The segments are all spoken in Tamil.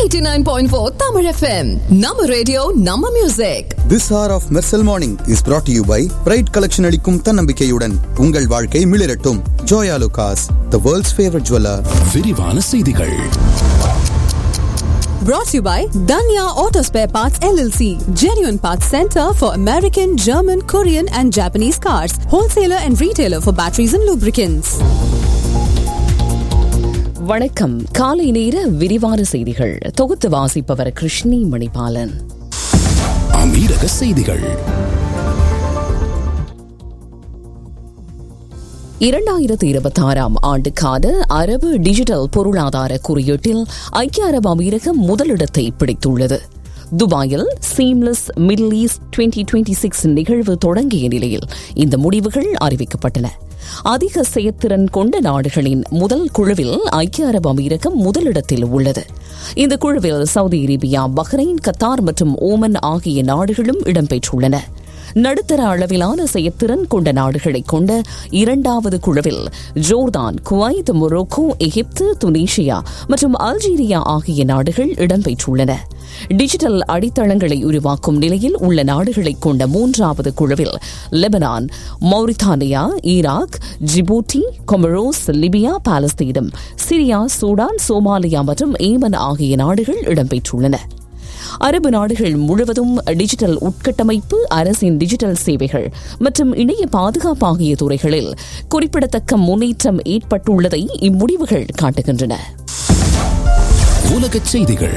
89.4 Tamil FM. நம்ம ரேடியோ நம்ம music This hour of Mersal Morning is brought to you by Pride Collection அளிக்கும் தன்னம்பிக்கையுடன் உங்கள் வாழ்க்கை மிளிரட்டும் Joya லுகாஸ் the world's favorite jeweler விரிவான செய்திகள் brought to you by Danya Auto Spare Parts LLC. Genuine Parts Center for American, German, Korean and Japanese cars. Wholesaler and retailer for batteries and lubricants. வணக்கம் காலை நேர விரிவான செய்திகள் தொகுத்து வாசிப்பவர் கிருஷ்ணி மணிபாலன் அமீரக செய்திகள் இரண்டாயிரத்தி இருபத்தி ஆறாம் ஆண்டுக்கான அரபு டிஜிட்டல் பொருளாதார குறியீட்டில் ஐக்கிய அரபு அமீரகம் முதலிடத்தை பிடித்துள்ளது துபாயில் seamless middle east twenty twenty six நிகழ்வு தொடங்கிய நிலையில் இந்த முடிவுகள் அறிவிக்கப்பட்டன அதிக செயற்திறன் கொண்ட நாடுகளின் முதல் குழுவில் ஐக்கிய அரபு அமீரகம் முதலிடத்தில் உள்ளது இந்த குழுவில் சவுதி அரேபியா பஹ்ரைன் கத்தார் மற்றும் ஓமன் ஆகிய நாடுகளும் இடம்பெற்றுள்ளன நடுத்தர அளவிலான செயற்திறன் கொண்ட நாடுகளை கொண்ட இரண்டாவது குழுவில் Jordan Kuwait Morocco Egypt Tunisia மற்றும் அல்ஜீரியா ஆகிய நாடுகள் இடம்பெற்றுள்ளன டிஜிட்டல் அடித்தளங்களை உருவாக்கும் நிலையில் உள்ள நாடுகளை கொண்ட மூன்றாவது குழுவில் Lebanon Mauritania Iraq Djibouti Comoros Libya பாலஸ்தீனம் சிரியா சூடான் சோமாலியா மற்றும் ஏமன் ஆகிய நாடுகள் இடம்பெற்றுள்ளன அரபு நாடுகள் முழுவதும் டிஜிட்டல் உட்கட்டமைப்பு அரசின் டிஜிட்டல் சேவைகள் மற்றும் இணைய பாதுகாப்பு ஆகிய துறைகளில் குறிப்பிடத்தக்க முன்னேற்றம் ஏற்பட்டுள்ளதை இம்முடிவுகள் காட்டுகின்றன உலகச் செய்திகள்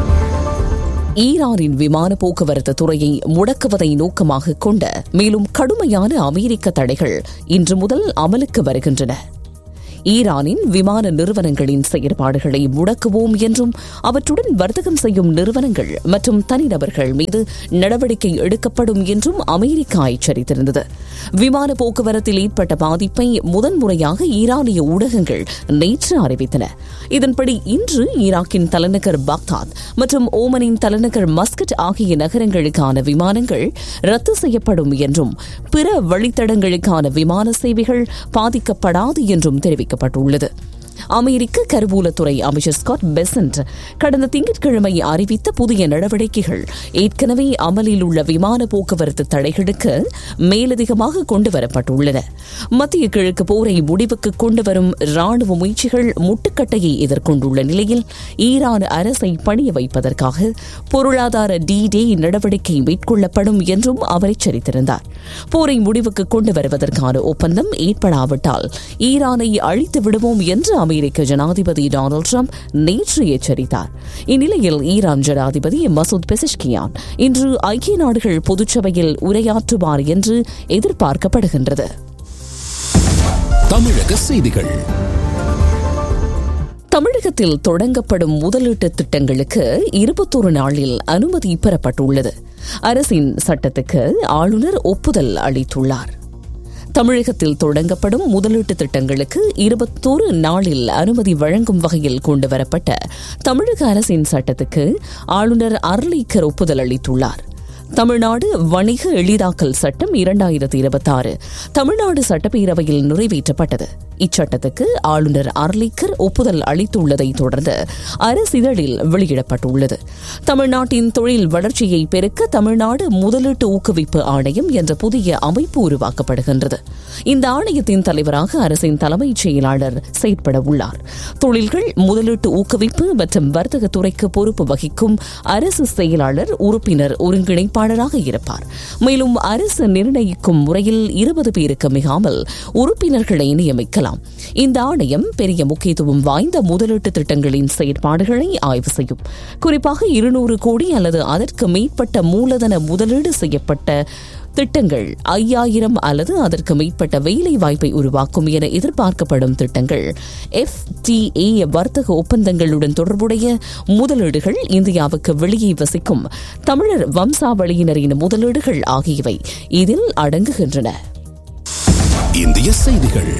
ஈரானின் விமான போக்குவரத்து துறையை முடக்குவதை நோக்கமாக கொண்ட மேலும் கடுமையான அமெரிக்க தடைகள் இன்று முதல் அமலுக்கு வருகின்றன ஈரானின் விமான நிறுவனங்களின் செயற்பாடுகளை முடக்குவோம் என்றும் அவற்றுடன் வர்த்தகம் செய்யும் நிறுவனங்கள் மற்றும் தனிநபர்கள் மீது நடவடிக்கை எடுக்கப்படும் என்றும் அமெரிக்கா எச்சரித்திருந்தது விமான போக்குவரத்தில் ஏற்பட்ட பாதிப்பை முதன்முறையாக ஈரானிய ஊடகங்கள் நேற்று அறிவித்தன இதன்படி இன்று ஈராக்கின் தலைநகர் பாக்தாத் மற்றும் ஓமனின் தலைநகர் மஸ்கட் ஆகிய நகரங்களுக்கான விமானங்கள் ரத்து செய்யப்படும் என்றும் பிற வழித்தடங்களுக்கான விமான சேவைகள் பாதிக்கப்படாது என்றும் தெரிவிக்கப்பட்டுள்ளது அமெரிக்க கருவூலத்துறை அமைச்சர் ஸ்காட் பெசன்ட் கடந்த திங்கட்கிழமை அறிவித்த புதிய நடவடிக்கைகள் ஏற்கனவே அமலில் உள்ள விமான போக்குவரத்து தடைகளுக்கு மேலதிகமாக கொண்டுவரப்பட்டுள்ளன மத்திய கிழக்கு போரை முடிவுக்கு கொண்டுவரும் ராணுவ முயற்சிகள் முட்டுக்கட்டையை எதிர்கொண்டுள்ள நிலையில் ஈரான் அரசை பணிய வைப்பதற்காக பொருளாதார டி டே நடவடிக்கை மேற்கொள்ளப்படும் என்றும் அவர் எச்சரித்திருந்தார் போரை முடிவுக்கு கொண்டு வருவதற்கான ஒப்பந்தம் ஏற்படாவிட்டால் ஈரானை அழித்து விடுவோம் என்று அமெரிக்க ஜனாதிபதி டொனால்டு ட்ரம்ப் நேற்று எச்சரித்தார் இந்நிலையில் ஈரான் ஜனாதிபதி மசூத் பெசிஷ்கியான் இன்று ஐக்கிய நாடுகள் பொதுச்சபையில் உரையாற்றுவார் என்று எதிர்பார்க்கப்படுகின்றது தமிழக செய்திகள் தமிழகத்தில் தொடங்கப்படும் முதலீட்டு திட்டங்களுக்கு இருபத்தொரு நாளில் அனுமதி பெறப்பட்டுள்ளது அரசின் சட்டத்துக்கு ஆளுநர் ஒப்புதல் அளித்துள்ளார் தமிழகத்தில் தொடங்கப்படும் முதலீட்டு திட்டங்களுக்கு இருபத்தோரு நாளில் அனுமதி வழங்கும் வகையில் கொண்டுவரப்பட்ட தமிழக அரசின் சட்டத்துக்கு ஆளுநர் அர்லீக்கர் ஒப்புதல் அளித்துள்ளார் தமிழ்நாடு வணிக எளிதாக்கல் சட்டம் இரண்டாயிரத்தி இருபத்தாறு தமிழ்நாடு சட்டப்பேரவையில் நிறைவேற்றப்பட்டது இச்சட்டத்துக்கு ஆளுநர் அர்லிக்கர் ஒப்புதல் அளித்துள்ளதை தொடர்ந்து அரசிதழில் வெளியிடப்பட்டுள்ளது தமிழ்நாட்டின் தொழில் வளர்ச்சியை பெருக்க தமிழ்நாடு முதலீட்டு ஊக்குவிப்பு ஆணையம் என்ற புதிய அமைப்பு உருவாக்கப்படுகின்றது இந்த ஆணையத்தின் தலைவராக அரசின் தலைமைச் செயலாளர் செயற்பட உள்ளார் தொழில்கள் முதலீட்டு ஊக்குவிப்பு மற்றும் வர்த்தக துறைக்கு பொறுப்பு வகிக்கும் அரசு செயலாளர் உறுப்பினர் ஒருங்கிணைப்பாளராக இருப்பார் மேலும் அரசு நிர்ணயிக்கும் முறையில் இருபது பேருக்கு மிகாமல் உறுப்பினர்களை நியமிக்கலாம் இந்த ஆணையம் பெரிய முக்கியத்துவம் வாய்ந்த முதலீட்டு திட்டங்களின் செயற்பாடுகளை ஆய்வு செய்யும் குறிப்பாக இருநூறு கோடி அல்லது அதற்கு மேற்பட்ட மூலதன முதலீடு செய்யப்பட்ட திட்டங்கள் ஐயாயிரம் அல்லது அதற்கு மேற்பட்ட வேலை வாய்ப்பை உருவாக்கும் என எதிர்பார்க்கப்படும் திட்டங்கள் எஃப்டிஏ வர்த்தக ஒப்பந்தங்களுடன் தொடர்புடைய முதலீடுகள் இந்தியாவுக்கு வெளியே வசிக்கும் தமிழர் வம்சாவளியினரின் முதலீடுகள் ஆகியவை இதில் அடங்குகின்றன இந்திய செய்திகள்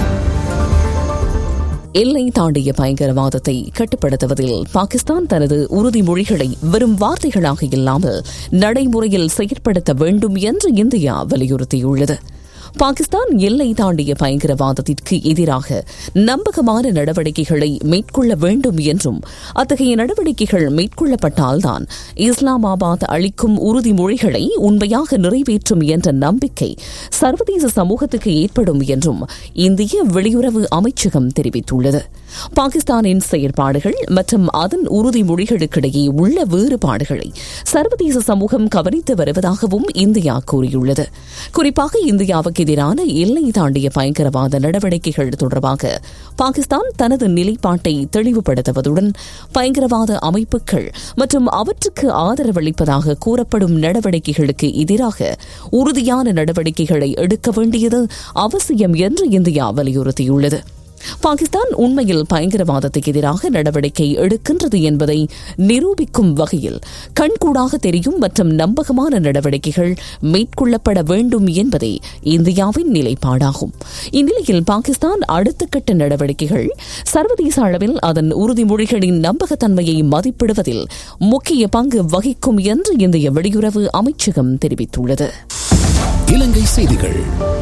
எல்லை தாண்டிய பயங்கரவாதத்தை கட்டுப்படுத்துவதில் பாகிஸ்தான் தனது உறுதிமொழிகளை வெறும் வார்த்தைகளாக இல்லாமல் நடைமுறையில் செயற்படுத்த வேண்டும் என்று இந்தியா வலியுறுத்தியுள்ளது பாகிஸ்தான் எல்லை தாண்டிய பயங்கரவாதத்திற்கு எதிராக நம்பகமான நடவடிக்கைகளை மேற்கொள்ள வேண்டும் என்றும் அத்தகைய நடவடிக்கைகள் மேற்கொள்ளப்பட்டால்தான் இஸ்லாமாபாத் அளிக்கும் உறுதிமொழிகளை உண்மையாக நிறைவேற்றும் என்ற நம்பிக்கை சர்வதேச சமூகத்துக்கு ஏற்படும் என்றும் இந்திய வெளியுறவு அமைச்சகம் தெரிவித்துள்ளது பாகிஸ்தானின் செயற்பாடுகள் மற்றும் அதன் உறுதிமொழிகளுக்கிடையே உள்ள வேறுபாடுகளை சர்வதேச சமூகம் கவனித்து வருவதாகவும் இந்தியா கூறியுள்ளது குறிப்பாக இந்தியாவுக்கு எதிரான எல்லை தாண்டிய பயங்கரவாத நடவடிக்கைகள் தொடர்பாக பாகிஸ்தான் தனது நிலைப்பாட்டை தெளிவுபடுத்துவதுடன் பயங்கரவாத அமைப்புகள் மற்றும் அவற்றுக்கு ஆதரவளிப்பதாக கூறப்படும் நடவடிக்கைகளுக்கு எதிராக உறுதியான நடவடிக்கைகளை எடுக்க வேண்டியது அவசியம் என்று இந்தியா வலியுறுத்தியுள்ளது பாகிஸ்தான் உண்மையில் பயங்கரவாதத்துக்கு எதிராக நடவடிக்கை எடுக்கின்றது என்பதை நிரூபிக்கும் வகையில் கண்கூடாக தெரியும் மற்றும் நம்பகமான நடவடிக்கைகள் மேற்கொள்ளப்பட வேண்டும் என்பதே இந்தியாவின் நிலைப்பாடாகும் இந்நிலையில் பாகிஸ்தான் அடுத்த கட்ட நடவடிக்கைகள் சர்வதேச அளவில் அதன் உறுதிமொழிகளின் நம்பகத்தன்மையை மதிப்பிடுவதில் முக்கிய பங்கு வகிக்கும் என்று இந்திய வெளியுறவு அமைச்சகம் தெரிவித்துள்ளது இலங்கை செய்திகள்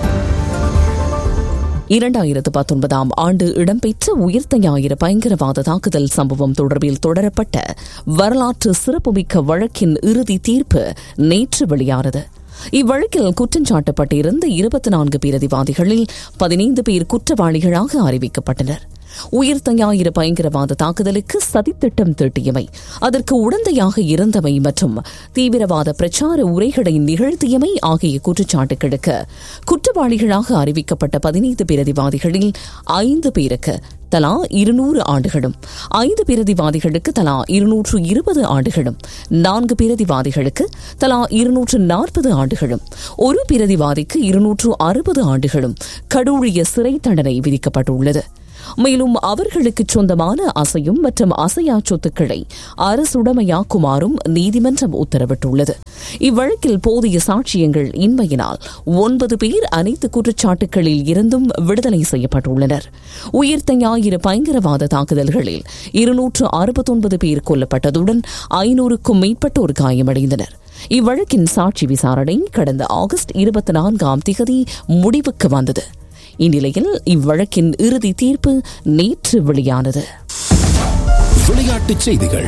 இரண்டாயிரத்து பத்தொன்பதாம் ஆண்டு இடம்பெற்ற உயிர்த்த ஞாயிறு பயங்கரவாத தாக்குதல் சம்பவம் தொடர்பில் தொடரப்பட்ட வரலாற்று சிறப்புமிக்க வழக்கின் இறுதி தீர்ப்பு நேற்று வெளியானது இவ்வழக்கில் குற்றஞ்சாட்டப்பட்டிருந்த இருபத்தி நான்கு பிரதிவாதிகளில் பதினைந்து பேர் குற்றவாளிகளாக அறிவிக்கப்பட்டனர் உயிர்த்த ஞாயிறு பயங்கரவாத தாக்குதலுக்கு சதித்திட்டம் தீட்டியமை அதற்கு உடந்தையாக இருந்தமை மற்றும் தீவிரவாத பிரச்சார உரைகளை நிகழ்த்தியமை ஆகிய குற்றச்சாட்டுகளுக்கு குற்றவாளிகளாக அறிவிக்கப்பட்ட பதினைந்து பிரதிவாதிகளில் ஐந்து பேருக்கு தலா இருநூறு ஆண்டுகளும் ஐந்து பிரதிவாதிகளுக்கு தலா இருநூற்று இருபது ஆண்டுகளும் நான்கு பிரதிவாதிகளுக்கு தலா இருநூற்று நாற்பது ஆண்டுகளும் ஒரு பிரதிவாதிக்கு இருநூற்று அறுபது ஆண்டுகளும் கடூழிய சிறை தண்டனை விதிக்கப்பட்டுள்ளது மேலும் அவர்களுக்கு சொந்தமான அசையும் மற்றும் அசையா சொத்துக்களை அரசுடைமையாக்குமாறும் நீதிமன்றம் உத்தரவிட்டுள்ளது இவ்வழக்கில் போதிய சாட்சியங்கள் இன்மையினால் ஒன்பது பேர் அனைத்து குற்றச்சாட்டுகளில் இருந்தும் விடுதலை செய்யப்பட்டுள்ளனர் உயிர்த்த ஞாயிறு பயங்கரவாத தாக்குதல்களில் இருநூற்று அறுபத்தொன்பது பேர் கொல்லப்பட்டதுடன் ஐநூறுக்கும் மேற்பட்டோர் காயமடைந்தனர் இவ்வழக்கின் சாட்சி விசாரணை கடந்த ஆகஸ்ட் இருபத்தி நான்காம் திகதி முடிவுக்கு வந்தது இந்நிலையில் இவ்வழக்கின் இறுதி தீர்ப்பு நேற்று வெளியானது விளையாட்டுச் செய்திகள்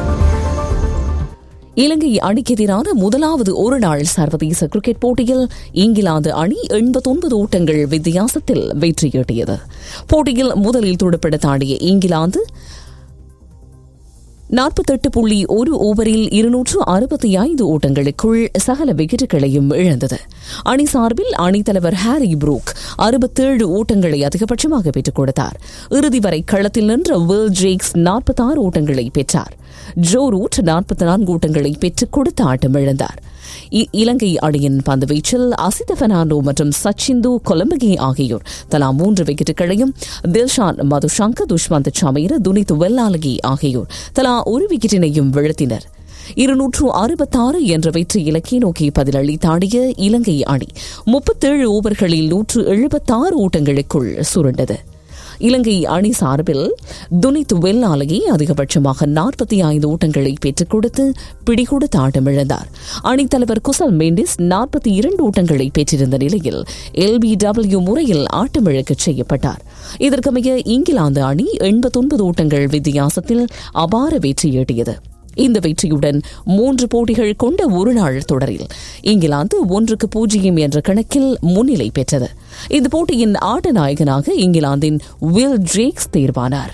இலங்கை அணிக்கு எதிரான முதலாவது ஒருநாள் சர்வதேச கிரிக்கெட் போட்டியில் இங்கிலாந்து அணி எண்பத்தொன்பது ஓட்டங்கள் வித்தியாசத்தில் வெற்றியீட்டியது போட்டியில் முதலில் துடுப்படுத்தாடிய இங்கிலாந்து நாற்பத்தெட்டு புள்ளி ஒரு ஓவரில் இருநூற்று அறுபத்தி ஐந்து ஓட்டங்களுக்குள் சகல விக்கெட்டுகளையும் இழந்தது அணி சார்பில் அணித்தலைவர் ஹாரி புரூக் அறுபத்தேழு ஓட்டங்களை அதிகபட்சமாக பெற்றுக் கொடுத்தார் இறுதி வரை களத்தில் நின்ற வில் ஜேக்ஸ் நாற்பத்தாறு ஓட்டங்களை பெற்றார் ஜோ ரூட் நாற்பத்தி நான்கு ஓட்டங்களை பெற்றுக் கொடுத்து ஆட்டமிழந்தார் இலங்கை அணியின் பந்துவீச்சில் அசித பெர்னாண்டோ மற்றும் சச்சிந்து கொலம்பகே ஆகியோர் தலா மூன்று விக்கெட்டுகளையும் தில்ஷான் மதுஷங்கர் துஷ்மந்த் சமீர் துனித் வெல்லாலகி ஆகியோர் தலா ஒரு விக்கெட்டினையும் வீழ்த்தினர் இருநூற்று அறுபத்தாறு என்ற வெற்றி இலக்கை நோக்கி பதிலளித்தாடிய இலங்கை அணி முப்பத்தேழு ஓவர்களில் நூற்று எழுபத்தாறு ஓட்டங்களுக்குள் சுருண்டது இலங்கை அணி சார்பில் துனித் வெல்லாலகி அதிகபட்சமாக நாற்பத்தி ஐந்து ஓட்டங்களை பெற்றுக் கொடுத்து பிடிகொடுத்து ஆட்டமிழந்தார் அணித்தலைவர் குசல் மெண்டிஸ் நாற்பத்தி இரண்டு ஓட்டங்களை பெற்றிருந்த நிலையில் எல்பிடபிள்யூ முறையில் ஆட்டமிழக்கச் செய்யப்பட்டார் இதற்கமைய இங்கிலாந்து அணி எண்பத்தொன்பது ஓட்டங்கள் வித்தியாசத்தில் அபார வெற்றியீட்டியது இந்த வெற்றியுடன் மூன்று போட்டிகள் கொண்ட ஒருநாள் தொடரில் இங்கிலாந்து ஒன்றுக்கு பூஜ்ஜியம் என்ற கணக்கில் முன்னிலை பெற்றது இந்த போட்டியின் ஆட்ட நாயகனாக இங்கிலாந்தின் வில் ஜேக்ஸ் தேர்வானார்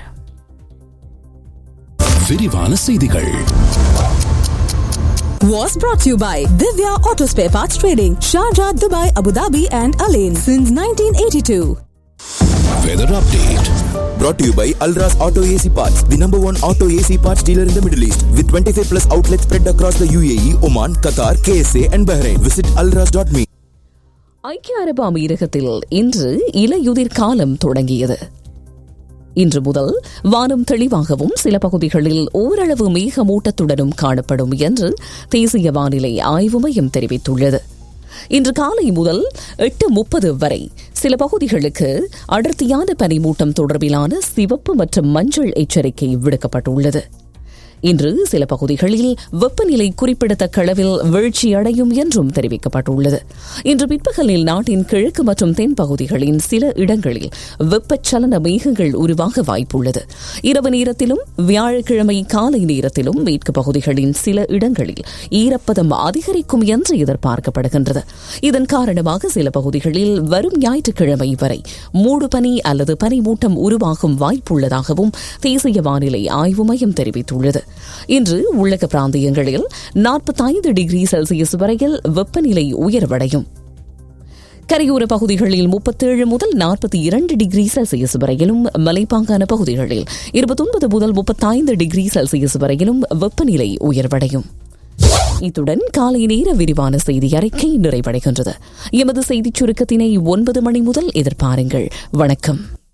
விரிவான செய்திகள் Was brought to you by Divya Auto Spare Parts Trading, Sharjah, Dubai, Abu Dhabi, and Alain since 1982. Weather update Brought to you by Alras Auto AC Parts, the number one auto AC parts dealer in the Middle East, with 25 plus outlets spread across the UAE, Oman, Qatar, KSA, and Bahrain. Visit alras.me. ஐக்கிய அரபு அமீரகத்தில் இன்று இலையுதிர் காலம் தொடங்கியது இன்று முதல் வானம் தெளிவாகவும் சில பகுதிகளில் ஓரளவு மேகமூட்டத்துடனும் காணப்படும் என்று தேசிய வானிலை ஆய்வு மையம் தெரிவித்துள்ளது இன்று காலை முதல் எட்டு முப்பது வரை சில பகுதிகளுக்கு அடர்த்தியான பனிமூட்டம் தொடர்பிலான சிவப்பு மற்றும் மஞ்சள் எச்சரிக்கை விடுக்கப்பட்டுள்ளது இன்று சில பகுதிகளில் வெப்பநிலை குறிப்பிடத்தக்க அளவில் வீழ்ச்சியடையும் என்றும் தெரிவிக்கப்பட்டுள்ளது இன்று பிற்பகலில் நாட்டின் கிழக்கு மற்றும் தென் பகுதிகளின் சில இடங்களில் வெப்பச்சலன மேகங்கள் உருவாக வாய்ப்புள்ளது இரவு நேரத்திலும் வியாழக்கிழமை காலை நேரத்திலும் மேற்கு பகுதிகளின் சில இடங்களில் ஈரப்பதம் அதிகரிக்கும் என்று எதிர்பார்க்கப்படுகின்றது இதன் காரணமாக சில பகுதிகளில் வரும் ஞாயிற்றுக்கிழமை வரை மூடுபனி அல்லது பனிமூட்டம் உருவாகும் வாய்ப்புள்ளதாகவும் தேசிய வானிலை ஆய்வு மையம் தெரிவித்துள்ளது இன்று உள்ளக பிராந்தியங்களில் நாற்பத்தைந்து டிகிரி செல்சியஸ் வரையில் வெப்பநிலை உயர்வடையும் கரையோர பகுதிகளில் முப்பத்தேழு முதல் நாற்பத்தி இரண்டு டிகிரி செல்சியஸ் வரையிலும் மலைப்பாங்கான பகுதிகளில் இருபத்தொன்பது முதல் முப்பத்தைந்து டிகிரி செல்சியஸ் வரையிலும் வெப்பநிலை உயர்வடையும் இத்துடன் காலை நேர விரிவான செய்தி அறிக்கை நிறைவடைகின்றது எமது செய்திச் சுருக்கத்தினை ஒன்பது மணி முதல் எதிர்பாருங்கள் வணக்கம்